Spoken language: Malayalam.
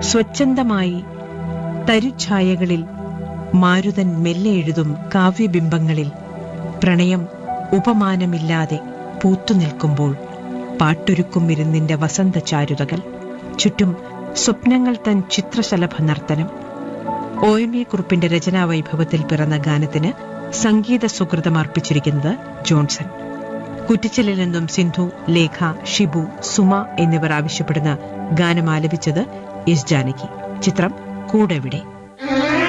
സ്വച്ഛന്തമായി തരുഛായകളിൽ മാരുതൻ മെല്ലെ എഴുതും കാവ്യബിംബങ്ങളിൽ പ്രണയം ഉപമാനമില്ലാതെ പൂത്തുനിൽക്കുമ്പോൾ പാട്ടൊരുക്കും ഇരുന്നിന്റെ വസന്ത ചാരുതകൾ ചുറ്റും സ്വപ്നങ്ങൾ തൻ ചിത്രശലഭ നർത്തനം ഒ എം എ കുറുപ്പിന്റെ രചനാ വൈഭവത്തിൽ പിറന്ന ഗാനത്തിന് സംഗീത സുഹൃതം അർപ്പിച്ചിരിക്കുന്നത് ജോൺസൺ കുറ്റിച്ചലിൽ നിന്നും സിന്ധു ലേഖ ഷിബു സുമ എന്നിവർ ആവശ്യപ്പെടുന്ന ഗാനം ആലപിച്ചത് എസ് ജാനകി ചിത്രം കൂടെവിടെ